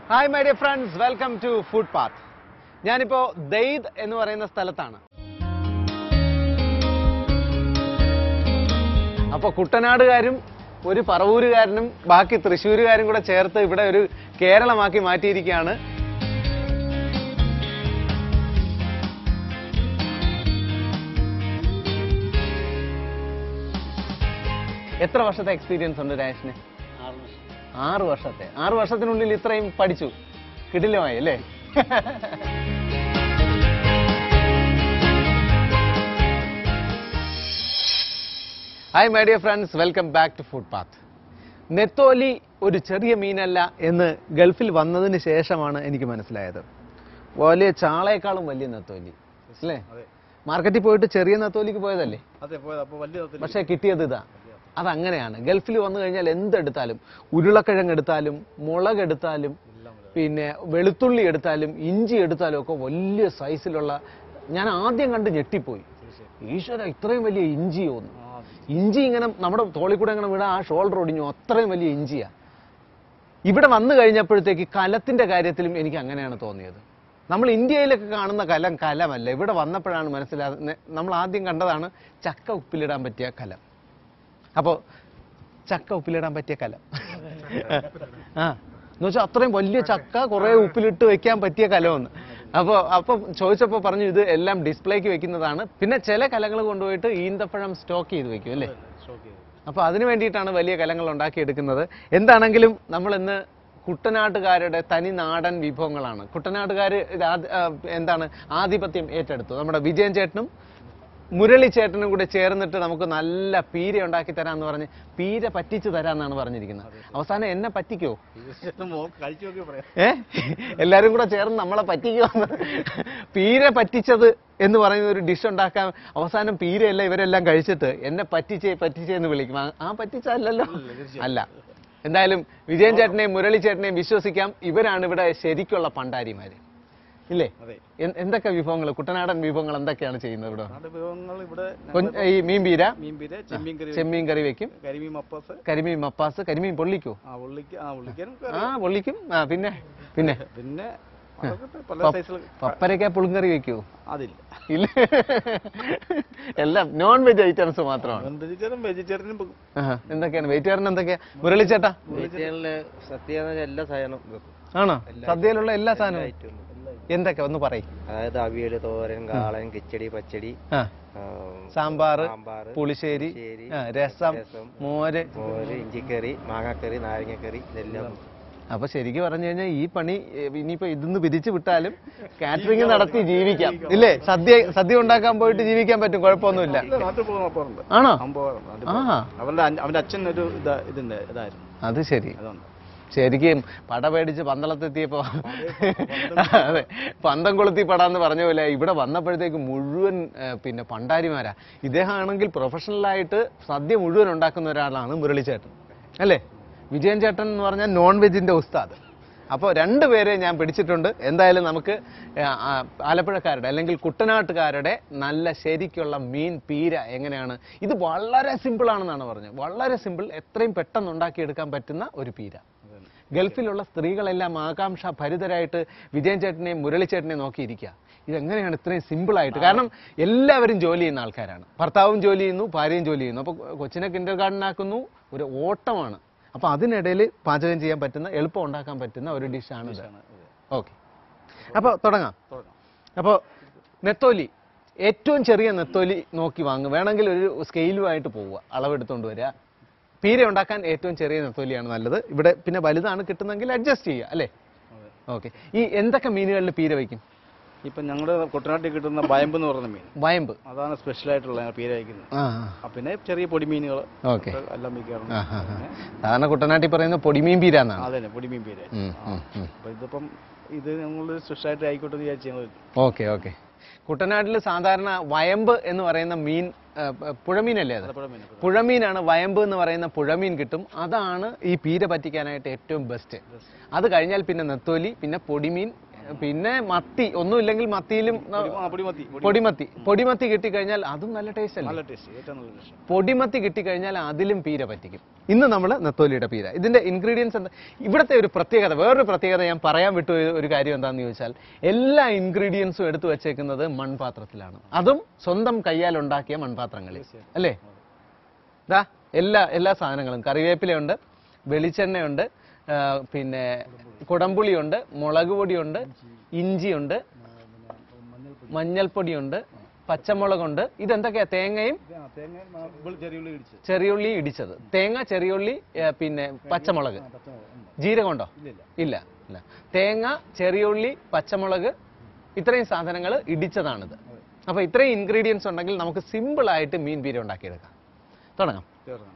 Hi my dear friends welcome to food path ഞാനിപ്പോ ദെയ്ദ് എന്ന് പറയുന്ന സ്ഥലത്താണ് അപ്പോൾ കുട്ടനാടുകാരും ഒരു പറവൂരുകാരനും ബാക്കി തൃശ്ശൂരുകാരും കൂടെ ചേർത്ത് ഇവിടെ ഒരു കേരളമാക്കി മാറ്റിയിരിക്കുകയാണ് എത്ര വർഷത്തെ എക്സ്പീരിയൻസ് ഉണ്ട് രാജേഷിന് ആറ് വർഷത്തെ ആറ് വർഷത്തിനുള്ളിൽ ഇത്രയും പഠിച്ചു കിടിലമായി അല്ലേ hi my dear friends welcome back to food path നെത്തോലി ഒരു ചെറിയ മീനല്ല എന്ന് ഗൾഫിൽ വന്നതിന് ശേഷമാണ് എനിക്ക് മനസ്സിലായത് വലിയ ചാളയെക്കാളും വലിയ നെത്തോലി അല്ലേ മാർക്കറ്റിൽ പോയിട്ട് ചെറിയ നെത്തോലിക്ക് പോയതല്ലേ അതെ പോയത് അപ്പൊ വലിയ തത്തിൽ പക്ഷേ കിട്ടിയത് ഇതാ അതങ്ങനെയാണ് ഗൾഫിൽ വന്നു കഴിഞ്ഞാൽ എന്തെടുത്താലും ഉരുളക്കിഴങ്ങ് എടുത്താലും മുളക് എടുത്താലും പിന്നെ വെളുത്തുള്ളി എടുത്താലും ഇഞ്ചി എടുത്താലും ഒക്കെ വലിയ സൈസിലുള്ള ഞാൻ ആദ്യം കണ്ട് ഞെട്ടിപ്പോയി ഈശ്വര ഇത്രയും വലിയ ഇഞ്ചിയോന്ന് ഇഞ്ചി ഇങ്ങനെ നമ്മുടെ തോളിൽ കൂടെ ഇങ്ങനെ വീണാൽ ആ ഷോൾഡർ ഒടിഞ്ഞു അത്രയും വലിയ ഇഞ്ചിയാ ഇവിടെ വന്നു കഴിഞ്ഞപ്പോഴത്തേക്ക് കലത്തിന്റെ കാര്യത്തിലും എനിക്ക് അങ്ങനെയാണ് തോന്നിയത് നമ്മൾ ഇന്ത്യയിലൊക്കെ കാണുന്ന കലം കലമല്ല ഇവിടെ വന്നപ്പോഴാണ് മനസ്സിലാകുന്നത് നമ്മൾ ആദ്യം കണ്ടതാണ് ചക്ക ഉപ്പിലിടാൻ പറ്റിയ കലം അപ്പോൾ ചക്ക ഉപ്പിലിടാൻ പറ്റിയ കലം ആ എന്ന് വെച്ചാൽ അത്രയും വലിയ ചക്ക കുറേ ഉപ്പിലിട്ട് വെക്കാൻ പറ്റിയ കലമെന്ന് അപ്പോൾ അപ്പോൾ ചോദിച്ചപ്പോൾ പറഞ്ഞു ഇത് എല്ലാം ഡിസ്പ്ലേക്ക് വെക്കുന്നതാണ് പിന്നെ ചില കലങ്ങൾ കൊണ്ടുപോയിട്ട് ഈന്തപ്പഴം സ്റ്റോക്ക് ചെയ്ത് വെക്കും അല്ലേ അപ്പോൾ അതിനു വേണ്ടിയിട്ടാണ് വലിയ കലങ്ങൾ ഉണ്ടാക്കിയെടുക്കുന്നത് എന്താണെങ്കിലും നമ്മൾ ഇന്ന് കുട്ടനാട്ടുകാരുടെ തനി നാടൻ വിഭവങ്ങളാണ് കുട്ടനാട്ടുകാർ ഇത് ആദ്- ആ, എന്താണ് ആധിപത്യം ഏറ്റെടുത്തു നമ്മുടെ വിജയൻ ചേട്ടനും മുരളി ചേട്ടനും കൂടെ ചേർന്നിട്ട് നമുക്ക് നല്ല പീര ഉണ്ടാക്കി തരാമെന്ന് പറഞ്ഞ് പീര പറ്റിച്ചു തരാമെന്നാണ് പറഞ്ഞിരിക്കുന്നത് അവസാനം എന്നെ പറ്റിക്കോ കഴിച്ചു നോക്കി പറയാം ഏ എല്ലാരും കൂടെ ചേർന്ന് നമ്മളെ പറ്റിക്കുമെന്ന് പീര പറ്റിച്ചത് എന്ന് പറയുന്ന ഒരു ഡിഷ് ഉണ്ടാക്കാൻ അവസാനം പീരയല്ല ഇവരെല്ലാം കഴിച്ചിട്ട് എന്നെ പറ്റിച്ചേ പറ്റിച്ചേ എന്ന് വിളിക്കും ആ- ആ പറ്റിച്ചല്ലല്ലോ അല്ല എന്തായാലും വിജയൻ ചേട്ടനെയും മുരളി ചേട്ടനെയും വിശ്വസിക്കാം ഇവരാണ് ഇവിടെ ശരിക്കുള്ള പണ്ടാരിമാര് ഇല്ലേ അതെ എൻ- എന്തൊക്കെ വിഭവങ്ങൾ കുട്ടനാടൻ വിഭവങ്ങൾ എന്തൊക്കെയാണ് ചെയ്യുന്നത് ഇവിടെ നാട് വിഭവങ്ങൾ ഇവിടെ കൊഞ്ച്- ഈ മീൻ പീര മീൻപീര ചെമ്മീൻ കറി ചെമ്മീൻ കറി വെക്കും കരിമീൻ മപ്പാസ് കരിമീൻ മപ്പാസ് കരിമീൻ പൊള്ളിക്കോ ആ ഉള്ളിക്ക് ആ ഉള്ളിക്കാനും ആ പൊള്ളിക്കും ആ പിന്നെ പിന്നെ പിന്നെ അതൊക്കെ പല പപ്പ- സൈസിൽ പപ്പരക്ക പുളിങ്കറി വെക്കുവോ അതില്ല ഇല്ല എല്ലാം നോൺ വെജ് ഐറ്റംസ് മാത്രമാണ് വെജിറ്റേറിയൻ വെജിറ്റേറിയനും ആഹാ. എന്തൊക്കെയാണ് വെജിറ്റേറിയൻ എന്തൊക്കെയാ മുരളി ചേട്ടാ സത്യ എല്ലാ സാധനവും വെക്കും ആണോ സദ്യയിലുള്ള എല്ലാ സാധനവും ഐറ്റവും വെക്കും. എന്തൊക്കെ ഒന്ന് പറയും അതായത് അവിയല് തോരൻ കാളൻ കിച്ചടി പച്ചടി ആ ആം, സാമ്പാറ് സാമ്പാറ് പുളിശ്ശേരി പുളിശ്ശേരി, ആ, രസം രസം, മോര് മോര് ഇഞ്ചിക്കറി മാങ്ങാക്കറി നാരങ്ങക്കറി ഇതെല്ലാം അപ്പൊ ശരിക്കും പറഞ്ഞു കഴിഞ്ഞാൽ ഈ പണി ഏ, ഇനിയിപ്പോ ഇതിന്ന് പിരിച്ചു വിട്ടാലും കാറ്ററിംഗ് നടത്തി ജീവിക്കാം ഇല്ലേ സദ്യ സദ്യ ഉണ്ടാക്കാൻ പോയിട്ട് ജീവിക്കാൻ പറ്റും കുഴപ്പമൊന്നുമില്ല നാട്ടിൽ പോകുന്ന അപ്പാറുണ്ട് ആണോ അമ്പോറുണ്ട് നാട്ടിൽ ആ പോകും. അവരുടെ അൻ- അവന്റെ അച്ഛൻ ഒരു ഇതാ ഇതിന്റെ ഇതായിരുന്നു അത് ശരി അതുകൊണ്ട് ശരിക്കും പട പേടിച്ച് പന്തളത്തെത്തിയപ്പോ അതെ പന്തം കൊളുത്തി പട എന്ന് പറഞ്ഞ പോലെ ഇവിടെ വന്നപ്പോഴത്തേക്ക് മുഴുവൻ ഏ, പിന്നെ പണ്ടാരിമാരാ ഇദ്ദേഹം ആണെങ്കിൽ പ്രൊഫഷണലായിട്ട് സദ്യ മുഴുവൻ ഉണ്ടാക്കുന്ന ഒരാളാണ് മുരളിച്ചേട്ടൻ അല്ലേ വിജയൻ ചേട്ടൻ എന്ന് പറഞ്ഞാൽ നോൺ വെജിന്റെ ഉസ്താദ് അപ്പോൾ രണ്ടുപേരെ ഞാൻ പിടിച്ചിട്ടുണ്ട് എന്തായാലും നമുക്ക് ഏ, ആ, ആലപ്പുഴക്കാരുടെ അല്ലെങ്കിൽ കുട്ടനാട്ടുകാരുടെ നല്ല ശരിക്കുള്ള മീൻ പീര എങ്ങനെയാണ് ഇത് വളരെ സിമ്പിൾ ആണെന്നാണ് പറഞ്ഞത് വളരെ സിമ്പിൾ എത്രയും പെട്ടെന്ന് ഉണ്ടാക്കിയെടുക്കാൻ പറ്റുന്ന ഒരു പീര ഗൾഫിലുള്ള സ്ത്രീകളെല്ലാം ആകാംക്ഷ ഭരിതരായിട്ട് വിജയൻ ചേട്ടനെയും മുരളി ചേട്ടനെയും നോക്കിയിരിക്കുക ഇതെങ്ങനെയാണ് ഇത്രയും സിമ്പിളായിട്ട് കാരണം എല്ലാവരും ജോലി ചെയ്യുന്ന ആൾക്കാരാണ് ഭർത്താവും ജോലി ചെയ്യുന്നു ഭാര്യയും ജോലി ചെയ്യുന്നു അപ്പോൾ കൊച്ചിനെ കിൻഡർ ഗാർഡൻ ആക്കുന്നു ഒരു ഓട്ടമാണ് അപ്പോൾ അതിനിടയിൽ പാചകം ചെയ്യാൻ പറ്റുന്ന എളുപ്പം ഉണ്ടാക്കാൻ പറ്റുന്ന ഒരു ഡിഷാണ് ഇത് ഓക്കെ അപ്പോൾ തുടങ്ങാം തുടങ്ങാം അപ്പോൾ നെത്തോലി ഏറ്റവും ചെറിയ നെത്തോലി നോക്കി വാങ്ങുക വേണമെങ്കിൽ ഒരു സ്കെയിലുമായിട്ട് പോവുക അളവെടുത്തുകൊണ്ട് വരിക പീര ഉണ്ടാക്കാൻ ഏറ്റവും ചെറിയ നെത്തോലിയാണ് നല്ലത് ഇവിടെ പിന്നെ വലുതാണ് കിട്ടുന്നെങ്കിൽ അഡ്ജസ്റ്റ് ചെയ്യുക അല്ലേ അതെ. ഓക്കെ ഈ എന്തൊക്കെ മീനുകളിൽ പീര വയ്ക്കും ഇപ്പൊ ഞങ്ങളുടെ കുട്ടനാട്ടിൽ കിട്ടുന്ന ബയമ്പ് എന്ന് പറയുന്ന മീൻ വയമ്പ് അതാണ് സ്പെഷ്യൽ ആയിട്ടുള്ള ഞങ്ങൾ പേര് അയക്കുന്നത് ആ ആ, പിന്നെ ചെറിയ പൊടിമീനുകൾ ഓക്കെ എല്ലാം മിക്കാറുണ്ട് ആ ആ ആ. സാധാരണ കുട്ടനാട്ടിൽ പറയുന്ന പൊടിമീൻ പീര എന്നാണ് അതെ പൊടിമീൻ പേര് ഉം, ഉം, ഉം. അപ്പൊ ഇതിപ്പം ഇത് ഞങ്ങൾ സ്പെഷ്യൽ ആയിട്ട് ആയിക്കോട്ടെ എന്ന് വിചാരിച്ചു ഞങ്ങൾ ഓക്കെ ഓക്കെ കുട്ടനാട്ടിൽ സാധാരണ വയമ്പ് എന്ന് പറയുന്ന മീൻ ആ, പ- പുഴമീനല്ലേ അത് ആലപ്പുഴ മീൻ പുഴമീനാണ് വയമ്പ് എന്ന് പറയുന്ന പുഴമീൻ കിട്ടും അതാണ് ഈ പീര പറ്റിക്കാനായിട്ട് ഏറ്റവും ബെസ്റ്റ് അത് കഴിഞ്ഞാൽ പിന്നെ നെത്തോലി പിന്നെ പൊടിമീൻ പിന്നെ മത്തി ഒന്നുമില്ലെങ്കിൽ മത്തിയിലും ന- പൊടി- ആ, പൊടിമത്തി പൊടി- പൊടിമത്തി പൊടിമത്തി കിട്ടിക്കഴിഞ്ഞാൽ അതും നല്ല ടേസ്റ്റ് അല്ലേ നല്ല ടേസ്റ്റ് ഏറ്റവും നല്ല ടേസ്റ്റ് പൊടിമത്തി കിട്ടിക്കഴിഞ്ഞാൽ അതിലും പീര പറ്റിക്കും ഇന്ന് നമ്മൾ നെത്തോലിയുടെ പീര ഇതിന്റെ ഇൻഗ്രീഡിയൻസ് എന്താ ഇവിടുത്തെ ഒരു പ്രത്യേകത വേറൊരു പ്രത്യേകത ഞാൻ പറയാൻ വിട്ടു ഒരു കാര്യം എന്താണെന്ന് ചോദിച്ചാൽ എല്ലാ ഇൻഗ്രീഡിയൻസും എടുത്തു വെച്ചേക്കുന്നത് മൺപാത്രത്തിലാണ് അതും സ്വന്തം കയ്യാൽ ഉണ്ടാക്കിയ മൺപാത്രങ്ങളിൽ അല്ലേ ദാ എല്ലാ എല്ലാ സാധനങ്ങളും കറിവേപ്പിലയുണ്ട് വെളിച്ചെണ്ണയുണ്ട് ആ, പിന്നെ കുടംപുളിയുണ്ട് മുളക് പൊടിയുണ്ട് ഇഞ്ചിയുണ്ട് മഞ്ഞൾപ്പൊടിയുണ്ട് പച്ചമുളകുണ്ട് ഇതെന്തൊക്കെയാ തേങ്ങയും തേങ്ങ ചെറിയ ഉള്ളി ഇടിച്ച് ചെറിയുള്ളി ഇടിച്ചത് തേങ്ങ ചെറിയുള്ളി ഏ, പിന്നെ പച്ചമുളക് ജീരകമുണ്ടോ ഇല്ല ഇല്ല തേങ്ങ ചെറിയുള്ളി പച്ചമുളക് ഇത്രയും സാധനങ്ങൾ ഇടിച്ചതാണിത് അപ്പോൾ ഇത്രയും ഇൻഗ്രീഡിയൻസ് ഉണ്ടെങ്കിൽ നമുക്ക് സിമ്പിൾ ആയിട്ട് മീൻ പീര ഉണ്ടാക്കിയെടുക്കാം തുടങ്ങാം ചേർന്ന്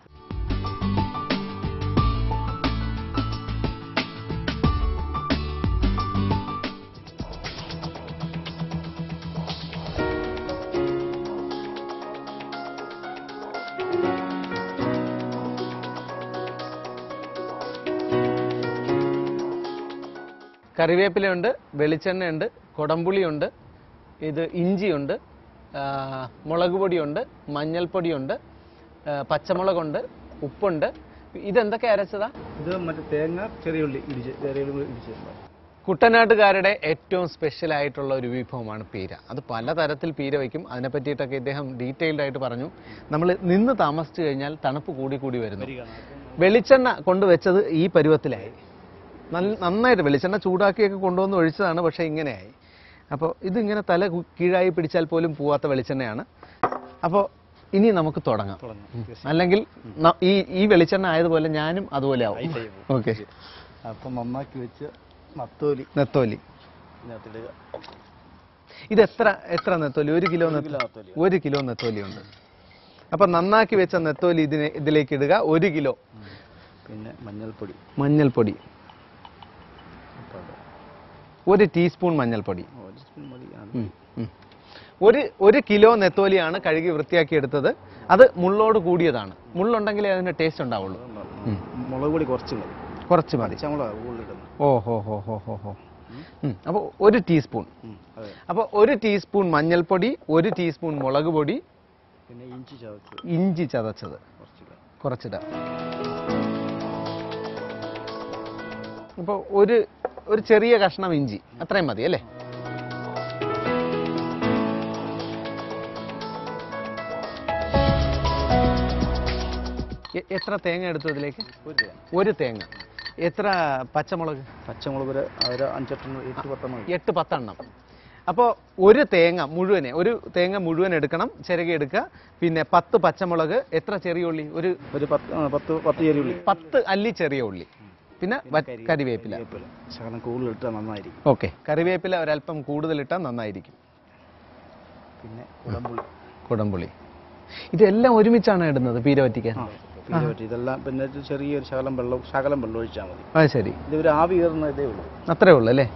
കറിവേപ്പിലയുണ്ട് വെളിച്ചെണ്ണയുണ്ട് കുടംപുളിയുണ്ട് ഇത് ഇഞ്ചിയുണ്ട് ആ, മുളക് പൊടിയുണ്ട് മഞ്ഞൾപ്പൊടിയുണ്ട് ആ, പച്ചമുളകുണ്ട് ഉപ്പുണ്ട് ഇതെന്തൊക്കെ അരച്ചതാ ഇത് മറ്റേ തേങ്ങ ചെറിയ ഉള്ളി ഇടിച്ച് ചെറിയ ഉള്ളി ഇടിച്ച് കുട്ടനാട്ടുകാരുടെ ഏറ്റവും സ്പെഷ്യൽ ആയിട്ടുള്ള ഒരു വിഭവമാണ് പീര അത് പലതരത്തിൽ പീര വയ്ക്കും അതിനെ പറ്റിയിട്ടൊക്കെ ഇദ്ദേഹം ഡീറ്റെയിൽഡ് ആയിട്ട് പറഞ്ഞു നമ്മൾ നിന്ന് താമസിച്ചു കഴിഞ്ഞാൽ തണുപ്പ് കൂടി കൂടി വരുന്നു വെളിച്ചെണ്ണ കൊണ്ടുവച്ചത് ഈ പരുവത്തിലായി നല്ല നന്നായിട്ട് വെളിച്ചെണ്ണ ചൂടാക്കിയൊക്കെ കൊണ്ടുവന്ന് ഒഴിച്ചതാണ് പക്ഷേ ഇങ്ങനെയായി അപ്പോൾ ഇതിങ്ങനെ തല കു- കീഴായി പിടിച്ചാൽ പോലും പോവാത്ത വെളിച്ചെണ്ണയാണ് അപ്പോൾ ഇനി നമുക്ക് തുടങ്ങാം ഉം. അല്ലെങ്കിൽ ന- ഈ ഈ വെളിച്ചെണ്ണ ആയതുപോലെ ഞാനും അതുപോലെ ആവും ഓക്കെ അപ്പം നന്നാക്കി വെച്ച് നത്തോലി നെത്തോലി ഇതിനകത്തിടുക ഇത് എത്ര എത്ര നെത്തോലി ഒരു കിലോ നെത്തോലി കിലോ നത്തോലി ഒരു കിലോ നെത്തോലി ഉണ്ട് അപ്പൊ നന്നാക്കി വെച്ച നെത്തോലി ഇതിനെ ഇതിലേക്ക് ഇടുക ഒരു കിലോ പിന്നെ മഞ്ഞൾപ്പൊടി മഞ്ഞൾപ്പൊടി ഒരു ടീസ്പൂൺ മഞ്ഞൾപ്പൊടി ഒരു സ്പൂൺ മതി ആ. ഉം, ഉം. ഒരു ഒരു കിലോ നെത്തോലിയാണ് കഴുകി വൃത്തിയാക്കി എടുത്തത് അത് മുള്ളോട് കൂടിയതാണ് മുള്ളുണ്ടെങ്കിലേ അതിന്റെ ടേസ്റ്റ് ഉണ്ടാവുള്ളൂ ഉം. മുളക് പൊടി കുറച്ച് മതി കുറച്ച് മതി പച്ചമുളക് കൂടുതലിടുന്നത് ഓ ഹോ ഹോ ഹോ ഹോ ഹോ അപ്പോൾ ഒരു ടീസ്പൂൺ ഉം, അതെ അപ്പോൾ ഒരു ടീസ്പൂൺ മഞ്ഞൾപ്പൊടി ഒരു ടീസ്പൂൺ മുളക് പൊടി പിന്നെ ഇഞ്ചി ചതച്ച് ഇഞ്ചി ചതച്ചത് കുറച്ചിടുക കുറച്ചിടാം അപ്പോൾ ഒരു ഒരു ചെറിയ കഷ്ണം ഇഞ്ചി അത്രയും മതി അല്ലേ എ- എത്ര തേങ്ങ എടുത്തു ഇതിലേക്ക് ഒരു തേങ്ങ. ഒരു തേങ്ങ എത്ര പച്ചമുളക് പച്ചമുളക് ഒരു ഒരു അഞ്ചെട്ടെണ്ണം എട്ട് പത്തെണ്ണം മതി. എട്ട് പത്തെണ്ണം അപ്പോൾ ഒരു തേങ്ങ മുഴുവനെ ഒരു തേങ്ങ മുഴുവൻ എടുക്കണം ചിരകി എടുക്കുക പിന്നെ പത്ത് പച്ചമുളക് എത്ര ചെറിയ ഉള്ളി ഒരു ഒരു പത്ത് ആ, പത്ത് പത്ത് ചെറിയ ഉള്ളി പത്ത് അല്ലി ചെറിയ ഉള്ളി പിന്നെ വ- കരിവേപ്പില കരിവേപ്പില ശകലം കൂടുതലിട്ടാൽ നന്നായിരിക്കും ഓക്കെ കറിവേപ്പില ഒരല്പം കൂടുതലിട്ടാൽ നന്നായിരിക്കും പിന്നെ കുടംപുളി കുടംപുളി ഇതെല്ലാം ഒരുമിച്ചാണ് ഇടുന്നത് പീര വറ്റിക്കാൻ ആ പിന്നെ പറ്റി ഇതെല്ലാം പിന്നെ ഒരു ചെറിയൊരു ശകലം വെള്ളം ശകലം വെള്ളം ഒഴിച്ചാൽ മതി അത് ശരി ഇത് ഒരു ആവി കയറുന്ന ഇതേ ഉള്ളൂ അത്രേ ഉള്ളൂ അല്ലേ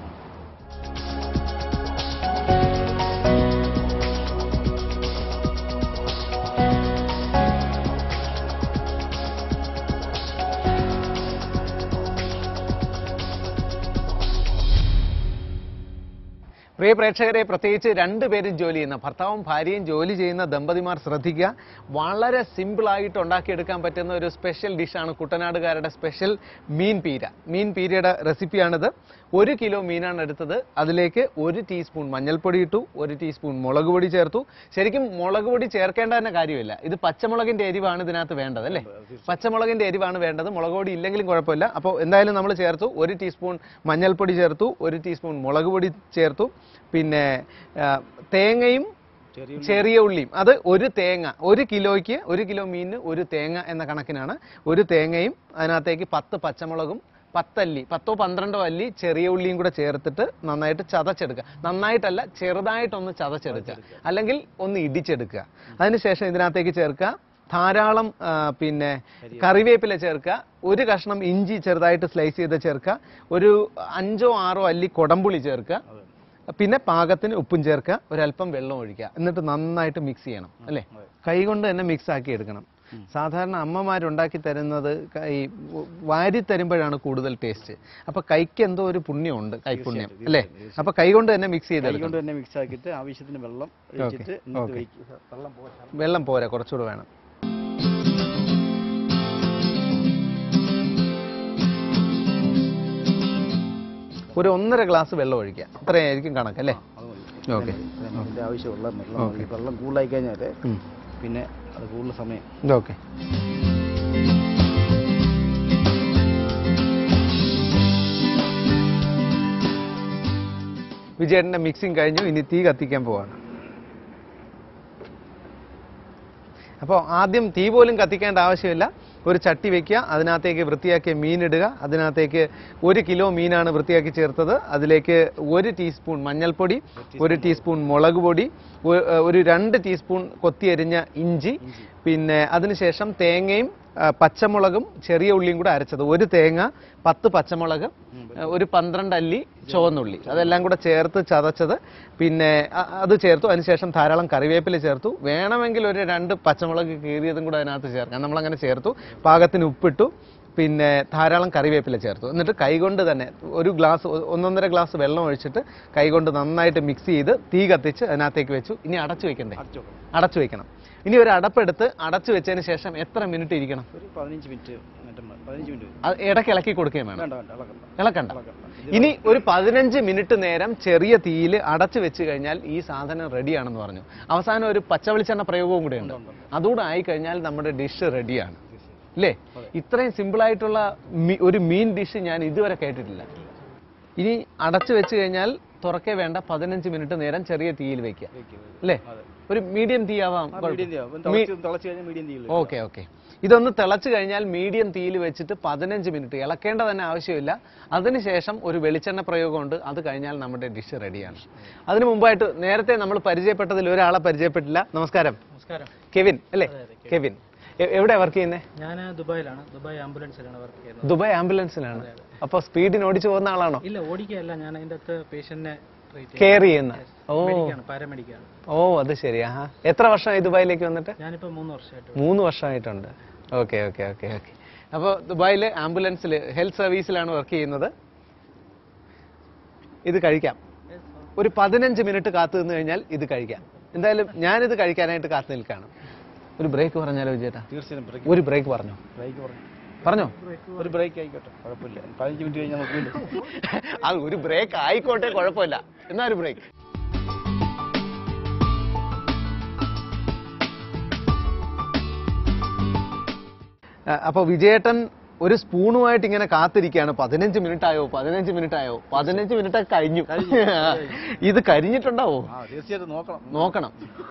പ്രിയ പ്രേക്ഷകരെ പ്രത്യേകിച്ച് രണ്ടുപേരും ജോലി ചെയ്യുന്ന ഭർത്താവും ഭാര്യയും ജോലി ചെയ്യുന്ന ദമ്പതിമാർ ശ്രദ്ധിക്കുക വളരെ സിമ്പിളായിട്ട് ഉണ്ടാക്കിയെടുക്കാൻ പറ്റുന്ന ഒരു സ്പെഷ്യൽ ഡിഷാണ് കുട്ടനാടുകാരുടെ സ്പെഷ്യൽ മീൻ പീര മീൻ പീരയുടെ റെസിപ്പിയാണിത് ഒരു കിലോ മീനാണ് എടുത്തത് അതിലേക്ക് ഒരു ടീസ്പൂൺ മഞ്ഞൾപ്പൊടി ഇട്ടു ഒരു ടീസ്പൂൺ മുളക് പൊടി ചേർത്തു ശരിക്കും മുളക് പൊടി ചേർക്കേണ്ട തന്നെ കാര്യമില്ല ഇത് പച്ചമുളകിന്റെ എരിവാണ് ഇതിനകത്ത് വേണ്ടത് അല്ലേ പച്ചമുളകിന്റെ എരിവാണ് വേണ്ടത് മുളക് പൊടി ഇല്ലെങ്കിലും കുഴപ്പമില്ല അപ്പോൾ എന്തായാലും നമ്മൾ ചേർത്തു ഒരു ടീസ്പൂൺ മഞ്ഞൾപ്പൊടി ചേർത്തു ഒരു ടീസ്പൂൺ മുളക് പൊടി ചേർത്തു പിന്നെ ആ, തേങ്ങയും ചെറിയ ചെറിയ ഉള്ളിയും അത് ഒരു തേങ്ങ ഒരു കിലോയ്ക്ക് ഒരു കിലോ മീനിന് ഒരു തേങ്ങ എന്ന കണക്കിനാണ് ഒരു തേങ്ങയും അതിനകത്തേക്ക് പത്ത് പച്ചമുളകും പത്തല്ലി പത്തോ പന്ത്രണ്ടോ അല്ലി ചെറിയ ഉള്ളിയും കൂടെ ചേർത്തിട്ട് നന്നായിട്ട് ചതച്ചെടുക്കുക നന്നായിട്ടല്ല ചെറുതായിട്ടൊന്ന് ചതച്ചെടുക്കുക അല്ലെങ്കിൽ ഒന്ന് ഇടിച്ചെടുക്കുക അതിനുശേഷം ഇതിനകത്തേക്ക് ചേർക്കുക ധാരാളം ആ, പിന്നെ കറിവേപ്പില ചേർക്കുക ഒരു കഷ്ണം ഇഞ്ചി ചെറുതായിട്ട് സ്ലൈസ് ചെയ്ത് ചേർക്കുക ഒരു അഞ്ചോ ആറോ അല്ലി കൊടമ്പുളി ചേർക്കുക പിന്നെ പാകത്തിന് ഉപ്പും ചേർക്കുക ഒരല്പം വെള്ളം ഒഴിക്കുക എന്നിട്ട് നന്നായിട്ട് മിക്സ് ചെയ്യണം അല്ലേ കൈ കൊണ്ട് തന്നെ മിക്സ് ആക്കി എടുക്കണം സാധാരണ അമ്മമാരുണ്ടാക്കി തരുന്നത് ക- ഈ വാരി തരുമ്പോഴാണ് കൂടുതൽ ടേസ്റ്റ് അപ്പൊ കൈക്ക് എന്തോ ഒരു പുണ്യമുണ്ട് കൈപുണ്യം അല്ലേ അപ്പൊ കൈ കൊണ്ട് തന്നെ മിക്സ് കൈ ചെയ്തെടുക്കണം കൊണ്ട് തന്നെ മിക്സ് ആക്കിയിട്ട് ആവശ്യത്തിന് വെള്ളം ഒഴിച്ചിട്ട് എന്നിട്ട് വെക്കുക വെള്ളം പോകാൻ വെള്ളം പോരാ കുറച്ചുകൂടെ വേണം ഒരു ഒന്നര ഗ്ലാസ് വെള്ളം ഒഴിക്കുക അത്രയായിരിക്കും കണക്ക് അല്ലേ അത് മതി ഓക്കെ ഇതിന്റെ ആവശ്യമുള്ള വെള്ളം മതി. വെള്ളം കൂടുതലായി കഴിഞ്ഞാൽ ഉം. പിന്നെ അത് കൂടുതൽ സമയം ഓക്കെ വിജയേട്ടൻ്റെ മിക്സിങ് കഴിഞ്ഞു ഇനി തീ കത്തിക്കാൻ പോവാണ് അപ്പോൾ ആദ്യം തീ പോലും കത്തിക്കേണ്ട ആവശ്യമില്ല ഒരു ചട്ടി വെക്കുക അതിനകത്തേക്ക് വൃത്തിയാക്കിയ മീൻ ഇടുക അതിനകത്തേക്ക് ഒരു കിലോ മീനാണ് വൃത്തിയാക്കി ചേർത്തത് അതിലേക്ക് ഒരു ടീസ്പൂൺ മഞ്ഞൾപ്പൊടി ഒരു ടീസ്പൂൺ മുളക് പൊടി ഒ- ഒരു രണ്ട് ടീസ്പൂൺ കൊത്തിയരിഞ്ഞ ഇഞ്ചി പിന്നെ അതിനുശേഷം തേങ്ങയും ആ, പച്ചമുളകും ചെറിയ ഉള്ളിയും കൂടെ അരച്ചത് ഒരു തേങ്ങ പത്ത് പച്ചമുളക് ഒരു പന്ത്രണ്ട് അല്ലി ചുവന്നുള്ളി അതെല്ലാം കൂടെ ചേർത്ത് ചതച്ചത് പിന്നെ അ- അത് ചേർത്തു അതിനുശേഷം ധാരാളം കറിവേപ്പില ചേർത്തു വേണമെങ്കിൽ ഒരു രണ്ട് പച്ചമുളക് കീറിയതും കൂടെ അതിനകത്ത് ചേർക്കാം നമ്മളങ്ങനെ ചേർത്തു പാകത്തിന് ഉപ്പിട്ടു പിന്നെ ധാരാളം കറിവേപ്പില ചേർത്തു എന്നിട്ട് കൈകൊണ്ട് തന്നെ ഒരു ഗ്ലാസ് ഒ- ഒന്നൊന്നര ഗ്ലാസ് വെള്ളം ഒഴിച്ചിട്ട് കൈകൊണ്ട് നന്നായിട്ട് മിക്സ് ചെയ്ത് തീ കത്തിച്ച് അതിനകത്തേക്ക് വെച്ചു ഇനി അടച്ചു വെക്കണ്ടേ അടച്ചു വെക്കണം. അടച്ചു വെക്കണം ഇനി ഒരു അടപ്പെടുത്ത് അടച്ചു വെച്ചതിന് ശേഷം എത്ര മിനിറ്റ് ഇരിക്കണം ഒരു പതിനഞ്ച് മിനിറ്റ് മറ്റേ മതി. പതിനഞ്ച് മിനിറ്റ് മതി. അത് ഇടയ്ക്ക് ഇളക്കി കൊടുക്കുകയും വേണം വേണ്ട വേണ്ട ഇളക്കണ്ട ഇളക്കണ്ട ഇളക്കണ്ട. ഇത് ഇനി ഒരു പതിനഞ്ച് മിനിറ്റ് നേരം ചെറിയ തീയിൽ അടച്ചു വെച്ച് കഴിഞ്ഞാൽ ഈ സാധനം റെഡിയാണെന്ന് പറഞ്ഞു അവസാനം ഒരു പച്ചവെളിച്ചെണ്ണ പ്രയോഗവും കൂടെ ഉണ്ട് അതുകൂടെ ആയി കഴിഞ്ഞാൽ നമ്മുടെ ഡിഷ് റെഡിയാണ് അല്ലേ ഇത്രയും സിമ്പിളായിട്ടുള്ള മീ- ഒരു മീൻ ഡിഷ് ഞാൻ ഇതുവരെ കേട്ടിട്ടില്ല ഇനി അടച്ചു വെച്ച് കഴിഞ്ഞാൽ തുറക്കേ വേണ്ട പതിനഞ്ച് മിനിറ്റ് നേരം ചെറിയ തീയിൽ വെക്കുക വെക്കുക, വെക്കുക. അല്ലേ അതെ. ഒരു മീഡിയം തീ ആവാം ആ മീഡിയം തീ ആവും. തിളച്ച് തിളച്ച് കഴിഞ്ഞാൽ മീഡിയം തീയിൽ ഓക്കെ ഓക്കെ ഇതൊന്ന് തിളച്ചു കഴിഞ്ഞാൽ മീഡിയം തീയിൽ വെച്ചിട്ട് പതിനഞ്ച് മിനിറ്റ് ഇളക്കേണ്ട തന്നെ ആവശ്യമില്ല അതിനുശേഷം ഒരു വെളിച്ചെണ്ണ പ്രയോഗമുണ്ട് അത് കഴിഞ്ഞാൽ നമ്മുടെ ഡിഷ് റെഡിയാണ് അതിനു മുമ്പായിട്ട് നേരത്തെ നമ്മൾ പരിചയപ്പെട്ടതിൽ ഒരാളെ പരിചയപ്പെട്ടില്ല നമസ്കാരം നമസ്കാരം കെവിൻ അല്ലേ കെവിൻ എ- എവിടെയാ വർക്ക് ചെയ്യുന്നത് ഞാൻ ദുബായിലാണ് ദുബായ് ആംബുലൻസിലാണ് വർക്ക് ചെയ്യുന്നത് ദുബായ് ആംബുലൻസിലാണ് അപ്പോൾ സ്പീഡിന് ഓടിച്ചു പോകുന്ന ആളാണോ ഇല്ല ഓടിക്കുകയല്ല ഞാൻ അതിൻ്റെ അകത്ത് പേഷ്യന്റിനെ ട്രീറ്റ് കെയർ ചെയ്യുന്ന ഓ മെഡിക്കാണ് പാരാമെഡിക്കാണ് ഓ അത് ശരി ആഹാ എത്ര വർഷമായി ദുബായിലേക്ക് വന്നിട്ട് ഞാനിപ്പോൾ മൂന്ന് വർഷമായിട്ട് മൂന്ന് വർഷമായിട്ടുണ്ട് ഓക്കെ ഓക്കെ ഓക്കെ ഓക്കെ അപ്പോൾ ദുബായിൽ ആംബുലൻസിൽ ഹെൽത്ത് സർവീസിലാണ് വർക്ക് ചെയ്യുന്നത് ഇത് കഴിക്കാം ഒരു പതിനഞ്ച് മിനിറ്റ് കാത്തു നിന്ന് കഴിഞ്ഞാൽ ഇത് കഴിക്കാം എന്തായാലും ഞാനിത് കഴിക്കാനായിട്ട് കാത്തു നിൽക്കുകയാണ് ഒരു ബ്രേക്ക് പറഞ്ഞാലോ വിജയേട്ടാ തീർച്ചയായും ബ്രേക്ക് ഒരു ബ്രേക്ക് പറഞ്ഞോ ബ്രേക്ക് പറഞ്ഞു പറഞ്ഞോ ഒരു ബ്രേക്ക് ആയിക്കോട്ടെ കുഴപ്പമില്ല പതിനഞ്ച് മിനിറ്റ് കഴിഞ്ഞാൽ നമുക്ക് വീണ്ടും അത് ഒരു ബ്രേക്ക് ആയിക്കോട്ടെ കുഴപ്പമില്ല എന്നാ ഒരു ബ്രേക്ക് അപ്പോൾ വിജയേട്ടൻ ഒരു സ്പൂണുമായിട്ട് ഇങ്ങനെ കാത്തിരിക്കുകയാണ് പതിനഞ്ച് മിനിറ്റ് ആയോ പതിനഞ്ച് മിനിറ്റ് ആയോ പതിനഞ്ച് മിനിറ്റ് ഒക്കെ കഴിഞ്ഞു ഇത് കരിഞ്ഞിട്ടുണ്ടാവോ ആ തീർച്ചയായിട്ടും നോക്കണം നോക്കണം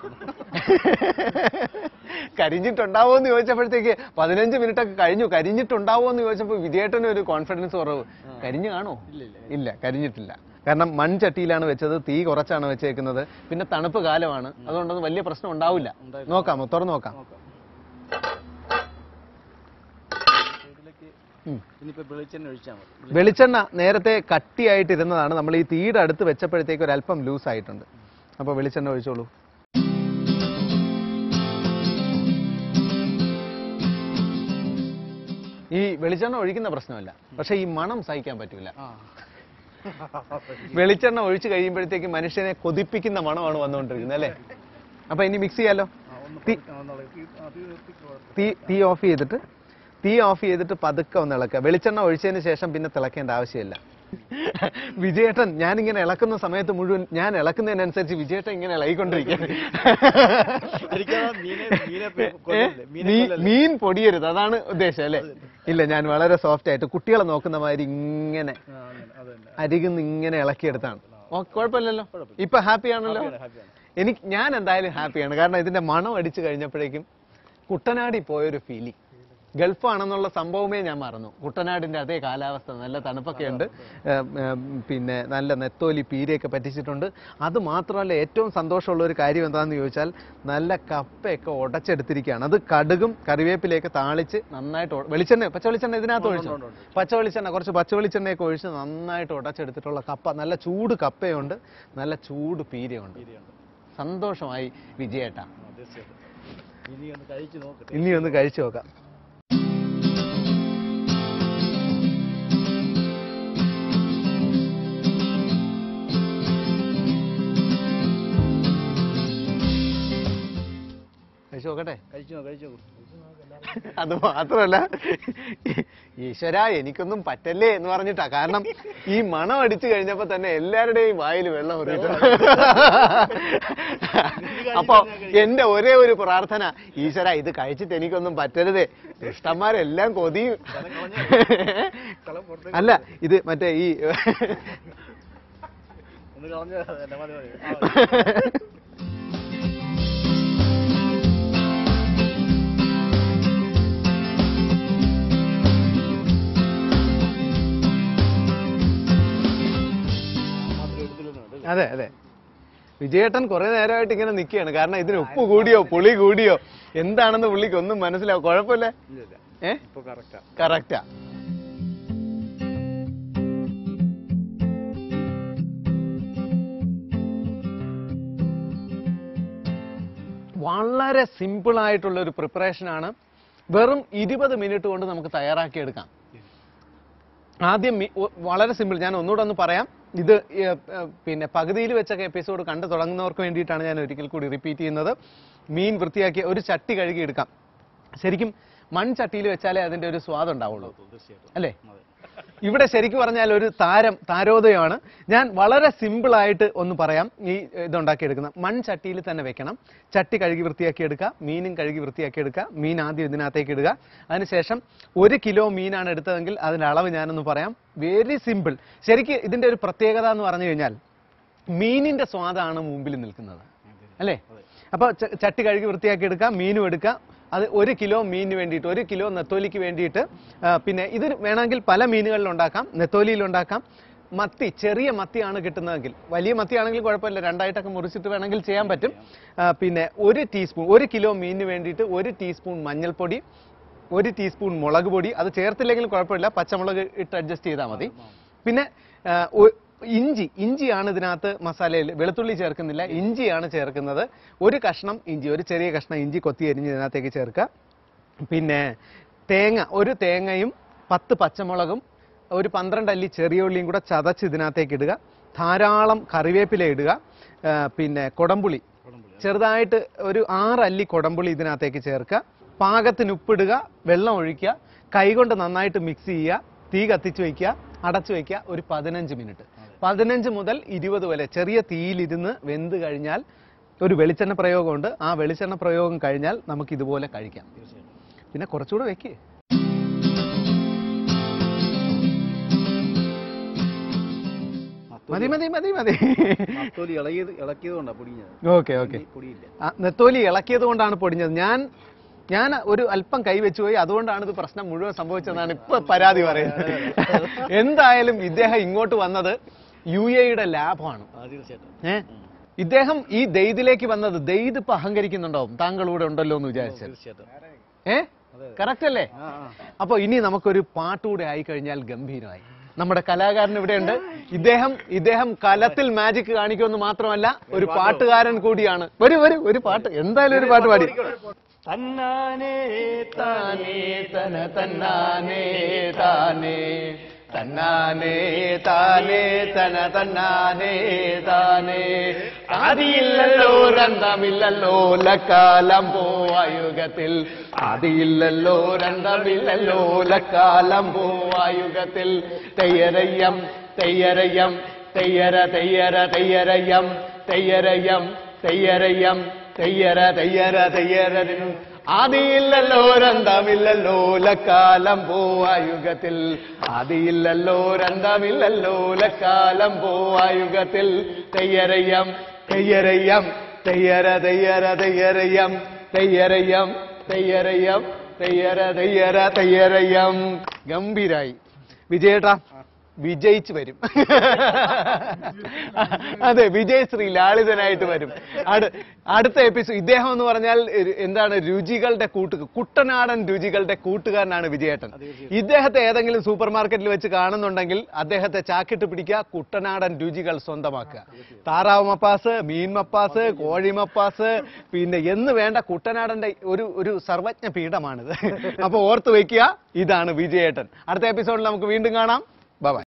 കരിഞ്ഞിട്ടുണ്ടാവോ എന്ന് ചോദിച്ചപ്പോഴത്തേക്ക് പതിനഞ്ച് മിനിറ്റ് ഒക്കെ കഴിഞ്ഞു കരിഞ്ഞിട്ടുണ്ടാവോ എന്ന് ചോദിച്ചപ്പോൾ വിജയേട്ടന് ഒരു കോൺഫിഡൻസ് കുറവ് കരിഞ്ഞു കാണോ ഇല്ല കരിഞ്ഞിട്ടില്ല കാരണം മൺചട്ടിയിലാണ് വെച്ചത് തീ കുറച്ചാണ് വെച്ചേക്കുന്നത് പിന്നെ തണുപ്പ് കാലമാണ് അതുകൊണ്ടൊന്നും വലിയ പ്രശ്നം ഉണ്ടാവില്ല നോക്കാമോ തുറന്നു നോക്കാം ഇതിലേക്ക് ഉം. ഇനിയിപ്പോൾ വെളിച്ചെണ്ണ ഒഴിച്ചാൽ മതി വെളിച്ചെണ്ണ നേരത്തെ കട്ടിയായിട്ടിരുന്നതാണ് നമ്മൾ ഈ തീയുടെ അടുത്ത് വെച്ചപ്പോഴത്തേക്ക് ഒരു അല്പം ലൂസ് ആയിട്ടുണ്ട് അപ്പോൾ വെളിച്ചെണ്ണ ഒഴിച്ചോളൂ ഈ വെളിച്ചെണ്ണ ഒഴിക്കുന്ന പ്രശ്നമല്ല പക്ഷെ ഈ മണം സഹിക്കാൻ പറ്റൂല ആ വെളിച്ചെണ്ണ ഒഴിച്ച് കഴിയുമ്പോഴത്തേക്ക് മനുഷ്യനെ കൊതിപ്പിക്കുന്ന മണമാണ് വന്നുകൊണ്ടിരിക്കുന്നത് അല്ലേ അപ്പൊ ഇനി മിക്സ് ചെയ്യാലോ ആ, ഒന്ന് തീ പതുക്കെ ഒന്ന് ഇളക്കി. ആ, തീ നിർത്തിക്കോ. തീ തീ ഓഫ് ചെയ്തിട്ട് തീ ഓഫ് ചെയ്തിട്ട് പതുക്കെ ഒന്ന് ഇളക്കുക വെളിച്ചെണ്ണ ഒഴിച്ചതിന് ശേഷം പിന്നെ തിളക്കേണ്ട ആവശ്യമില്ല വിജയേട്ടൻ ഞാനിങ്ങനെ ഇളക്കുന്ന സമയത്ത് മുഴുവൻ ഞാൻ ഇളക്കുന്നതിനനുസരിച്ച് വിജയേട്ടൻ ഇങ്ങനെ ഇളകിക്കൊണ്ടിരിക്കുകയാണ് എനിക്കതാ മീനെ മീനെ പെ- ഏ? കൊല്ലല്ലേ മീനെ മീ- കൊല്ലല്ലേ മീൻ പൊടിയരുത് അതാണ് ഉദ്ദേശം അല്ലേ ഇല്ല ഞാൻ വളരെ സോഫ്റ്റ് ആയിട്ട് കുട്ടികളെ നോക്കുന്ന മാതിരി ഇങ്ങനെ ആ, അങ്ങനെ, അത് തന്നെ അരികുന്ന് ഇങ്ങനെ ഇളക്കിയെടുത്താണ് ഓ കുഴപ്പമില്ലല്ലോ ഇപ്പൊ ഹാപ്പി ആണല്ലോ ഹാപ്പിയാണ്, ഹാപ്പിയാണ്. എനിക്ക് ഞാൻ എന്തായാലും ഹാപ്പിയാണ് കാരണം ഇതിന്റെ മണം അടിച്ചു കഴിഞ്ഞപ്പോഴേക്കും കുട്ടനാടി പോയൊരു ഫീലിംഗ് ഗൾഫാണെന്നുള്ള സംഭവമേ ഞാൻ മറന്നു കുട്ടനാടിന്റെ അതേ കാലാവസ്ഥ നല്ല തണുപ്പൊക്കെ ഉണ്ട് ഏം, ഏം, പിന്നെ നല്ല നെത്തോലി പീരയൊക്കെ പറ്റിച്ചിട്ടുണ്ട് അത് മാത്രമല്ല ഏറ്റവും സന്തോഷമുള്ള ഒരു കാര്യം എന്താണെന്ന് ചോദിച്ചാൽ നല്ല കപ്പയൊക്കെ ഉടച്ചെടുത്തിരിക്കുകയാണ് അത് കടുകും കറിവേപ്പിലയൊക്കെ താളിച്ച് നന്നായിട്ട് ഉട- വെളിച്ചെണ്ണ പച്ച വെളിച്ചെണ്ണ ഇതിനകത്ത് ഒഴിച്ചു ഉണ്ട്, ഉണ്ട്. പച്ച വെളിച്ചെണ്ണ കുറച്ച് പച്ച വെളിച്ചെണ്ണയൊക്കെ ഒഴിച്ച് നന്നായിട്ട് ഉടച്ചെടുത്തിട്ടുള്ള കപ്പ നല്ല ചൂട് കപ്പയുണ്ട് നല്ല ചൂട് പീരയുണ്ട് ശരിയാണ്. സന്തോഷമായി വിജയേട്ട ആ, തീർച്ചയായിട്ടും ഇനി ഒന്ന് കഴിച്ചു നോക്കട്ടെ ഇനി ഒന്ന് കഴിച്ചു നോക്കാം കഴിച്ചു നോക്കട്ടെ കഴിച്ചു നോക്ക് കഴിച്ചു നോക്ക് അത് മാത്രമല്ല ഈശ്വര എനിക്കൊന്നും പറ്റല്ലേ എന്ന് പറഞ്ഞിട്ടാ കാരണം ഈ മണം അടിച്ചു കഴിഞ്ഞപ്പോ തന്നെ എല്ലാവരുടെയും വായിൽ വെള്ളം ഊറിയിട്ട് അപ്പൊ എന്റെ ഒരേ ഒരു പ്രാർത്ഥന ഈശ്വര ഇത് കഴിച്ചിട്ട് എനിക്കൊന്നും പറ്റരുതേ ദുഷ്ടന്മാരെല്ലാം കൊതിയും കളം പുറത്തേക്ക് അല്ല ഇത് മറ്റേ ഈ ഒന്ന് കളഞ്ഞ എന്നെ മതി മതി ആ, മതി. മാത്രം എടുത്തില്ലെന്നുണ്ട് അല്ലേ? അതെ അതെ വിജയേട്ടൻ കുറെ നേരമായിട്ട് ഇങ്ങനെ നിൽക്കുകയാണ് കാരണം ഇതിന് ഉപ്പ് കൂടിയോ പുളി കൂടിയോ എന്താണെന്ന് പുള്ളിക്ക് ഒന്നും മനസ്സിലാവും കുഴപ്പമില്ല ഇല്ല ഇല്ല ഏ ഇപ്പൊ കറക്റ്റാ കറക്റ്റാ വളരെ സിമ്പിൾ ആയിട്ടുള്ള ഒരു പ്രിപ്പറേഷൻ ആണ് വെറും ഇരുപത് മിനിറ്റ് കൊണ്ട് നമുക്ക് തയ്യാറാക്കിയെടുക്കാം ആദ്യം മീ- ഒ- വളരെ സിമ്പിൾ ഞാൻ ഒന്നുകൂടെ ഒന്ന് പറയാം ഇത് ഏ, ഏ, പിന്നെ പകുതിയിൽ വെച്ചൊക്കെ എപ്പിസോഡ് കണ്ടു തുടങ്ങുന്നവർക്ക് വേണ്ടിയിട്ടാണ് ഞാൻ ഒരിക്കൽ കൂടി റിപ്പീറ്റ് ചെയ്യുന്നത് മീൻ വൃത്തിയാക്കി ഒരു ചട്ടി കഴുകി എടുക്കാം ശരിക്കും മൺചട്ടിയിൽ വെച്ചാലേ അതിന്റെ ഒരു സ്വാദ് ഉണ്ടാവുള്ളൂ തീർച്ചയായിട്ടും അല്ലേ അതെ ഇവിടെ ശരിക്കും പറഞ്ഞാൽ ഒരു താരം താരോദയമാണ് ഞാൻ വളരെ സിമ്പിൾ ആയിട്ട് ഒന്ന് പറയാം ഈ ഇതുണ്ടാക്കിയെടുക്കുന്ന മൺചട്ടിയിൽ തന്നെ വെക്കണം ചട്ടി കഴുകി വൃത്തിയാക്കി എടുക്കുക മീനും കഴുകി വൃത്തിയാക്കി എടുക്കുക മീൻ ആദ്യം ഇതിനകത്തേക്ക് ഇടുക അതിനുശേഷം ഒരു കിലോ മീനാണ് എടുത്തതെങ്കിൽ അതിന്റെ അളവ് ഞാനൊന്ന് പറയാം വെരി സിമ്പിൾ ശരിക്ക് ഇതിന്റെ ഒരു പ്രത്യേകത എന്ന് പറഞ്ഞു കഴിഞ്ഞാൽ മീനിന്റെ സ്വാദാണ് മുമ്പിൽ നിൽക്കുന്നത് അല്ലേ അപ്പോൾ ചട്ടി കഴുകി വൃത്തിയാക്കി എടുക്കുക മീനും എടുക്കുക അത് ഒരു കിലോ മീനിന് വേണ്ടിയിട്ട് ഒരു കിലോ നെത്തോലിക്ക് വേണ്ടിയിട്ട് ആ, പിന്നെ ഇത് വേണമെങ്കിൽ പല മീനുകളിൽ ഉണ്ടാക്കാം നെത്തോലിയിൽ ഉണ്ടാക്കാം മത്തി ചെറിയ മത്തിയാണ് കിട്ടുന്നതെങ്കിൽ വലിയ മത്തിയാണെങ്കിൽ കുഴപ്പമില്ല രണ്ടായിട്ടൊക്കെ മുറിച്ചിട്ട് വേണമെങ്കിൽ ചെയ്യാൻ പറ്റും ആ, പിന്നെ ഒരു ടീസ്പൂൺ ഒരു കിലോ മീനിന് വേണ്ടിയിട്ട് ഒരു ടീസ്പൂൺ മഞ്ഞൾപ്പൊടി ഒരു ടീസ്പൂൺ മുളക് പൊടി അത് ചേർത്തില്ലെങ്കിലും കുഴപ്പമില്ല പച്ചമുളക് ഇട്ട് അഡ്ജസ്റ്റ് ചെയ്താൽ മതി പിന്നെ ആ, ഒ- ഇഞ്ചി ഇഞ്ചിയാണ് ഇതിനകത്ത് മസാലയിൽ വെളുത്തുള്ളി ചേർക്കുന്നില്ല ഇഞ്ചിയാണ് ചേർക്കുന്നത് ഒരു കഷ്ണം ഇഞ്ചി ഒരു ചെറിയ കഷ്ണം ഇഞ്ചി കൊത്തി അരിഞ്ഞ് ഇതിനകത്തേക്ക് ചേർക്കുക പിന്നെ തേങ്ങ ഒരു തേങ്ങയും പത്ത് പച്ചമുളകും ഒരു പന്ത്രണ്ട് അല്ലി ചെറിയ ഉള്ളിയും കൂടെ ചതച്ച് ഇതിനകത്തേക്ക് ഇടുക ധാരാളം കറിവേപ്പില ഇടുക ആ, പിന്നെ കൊടംപുളി ചെറുതായിട്ട് ഒരു ആറ് അല്ലി കൊടംപുളി ഇതിനകത്തേക്ക് ചേർക്കുക പാകത്തിന് ഉപ്പിടുക വെള്ളം ഒഴിക്കുക കൈകൊണ്ട് നന്നായിട്ട് മിക്സ് ചെയ്യുക തീ കത്തിച്ച് വയ്ക്കുക അടച്ചു വയ്ക്കുക ഒരു പതിനഞ്ച് മിനിറ്റ് പതിനഞ്ച് മുതൽ ഇരുപത് വരെ ചെറിയ തീയിലിരുന്ന് വെന്ത് കഴിഞ്ഞാൽ ഒരു വെളിച്ചെണ്ണ പ്രയോഗമുണ്ട് ആ വെളിച്ചെണ്ണ പ്രയോഗം കഴിഞ്ഞാൽ നമുക്ക് ഇതുപോലെ കഴിക്കാം പിന്നെ കുറച്ചുകൂടെ വെക്ക് മതി മതി മതി മതി നത്തോലി ഇളകിയത് ഇളക്കിയത് കൊണ്ടാ പൊടിഞ്ഞത് ഓക്കെ ഓക്കെ ഇനി പൊടിയില്ല ആ, നെത്തോലി ഇളക്കിയത് കൊണ്ടാണ് പൊടിഞ്ഞത് ഞാൻ ഞാൻ ഒരു അല്പം കൈവച്ചു പോയി അതുകൊണ്ടാണ് ഇത് പ്രശ്നം മുഴുവൻ സംഭവിച്ചതെന്നാണ് ഇപ്പൊ പരാതി പറയുന്നത് എന്തായാലും ഇദ്ദേഹം ഇങ്ങോട്ട് വന്നത് യു എയുടെ ലാഭമാണ് ആ തീർച്ചയായിട്ടും ഏ ഇദ്ദേഹം ഈ ദെയ്തിലേക്ക് വന്നത് ദെയ്ത് ഇപ്പൊ അഹങ്കരിക്കുന്നുണ്ടാവും താങ്കൾ ഇവിടെ ഉണ്ടല്ലോ എന്ന് വിചാരിച്ചത് തീർച്ചയായിട്ടും ഏ കറക്റ്റ് അല്ലേ ആ ആ അപ്പൊ ഇനി നമുക്കൊരു പാട്ടുകൂടെ ആയി കഴിഞ്ഞാൽ ഗംഭീരമായി നമ്മുടെ കലാകാരൻ ഇവിടെയുണ്ട് ഇദ്ദേഹം ഇദ്ദേഹം കലത്തിൽ മാജിക് കാണിക്കുമെന്ന് മാത്രമല്ല ഒരു പാട്ടുകാരൻ കൂടിയാണ് വരൂ വരൂ ഒരു പാട്ട് എന്തായാലും ഒരു പാട്ട് പാടി തന്നാനേ താനേ തന തന്നാനേ താനേ തന്നാനേ താനേ തന തന്നാനേ താനേ ആദിയില്ലല്ലോ രണ്ടമില്ലല്ലോ ലക്കാലം പോവായുഗത്തിൽ ആദിയില്ലല്ലോ രണ്ടമില്ലല്ലോ ലക്കാലം പോവായുഗത്തിൽ തെയ്യരയ്യം തെയ്യരയ്യം തെയ്യര തെയ്യര തെയ്യരയ്യം തെയ്യരയ്യം തെയ്യരയ്യം തെയ്യര തെയ്യര തെയ്യരതിനു ആദിയില്ലല്ലോ രണ്ടാമില്ലല്ലോ ലക്കാലം പോവായുഗത്തിൽ ആദിയില്ലല്ലോ രണ്ടാമില്ലല്ലോ ലക്കാലം പോവായുഗത്തിൽ തെയ്യരയ്യം തെയ്യരയ്യം തെയ്യര തെയ്യര തെയ്യരയ്യം തെയ്യരയ്യം തെയ്യരയ്യം തെയ്യര തെയ്യര തെയ്യരയ്യം ഗംഭീരായി വിജയേട്ടാ വിജയിച്ച് വരും അതെ വിജയ് ശ്രീ ലാളിതനായിട്ട് വരും അടു- അടുത്ത എപ്പിസോഡ് ഇദ്ദേഹം എന്ന് പറഞ്ഞാൽ ഒരു- എന്താണ് രുചികളുടെ കൂട്ട് കുട്ടനാടൻ രുചികളുടെ കൂട്ടുകാരനാണ് വിജയേട്ടൻ ഇദ്ദേഹത്തെ ഏതെങ്കിലും സൂപ്പർ മാർക്കറ്റിൽ വെച്ച് കാണുന്നുണ്ടെങ്കിൽ അദ്ദേഹത്തെ ചാക്കിട്ട് പിടിക്കുക കുട്ടനാടൻ രുചികൾ സ്വന്തമാക്കുക താറാവ് മപ്പാസ് മീൻ മപ്പാസ് കോഴി മപ്പാസ് പിന്നെ എന്ന് വേണ്ട കുട്ടനാടന്റെ ഒരു ഒരു സർവജ്ഞ പീഠമാണിത് അപ്പൊ ഓർത്ത് വെക്കുക ഇതാണ് വിജയേട്ടൻ അടുത്ത എപ്പിസോഡിൽ നമുക്ക് വീണ്ടും കാണാം ബൈ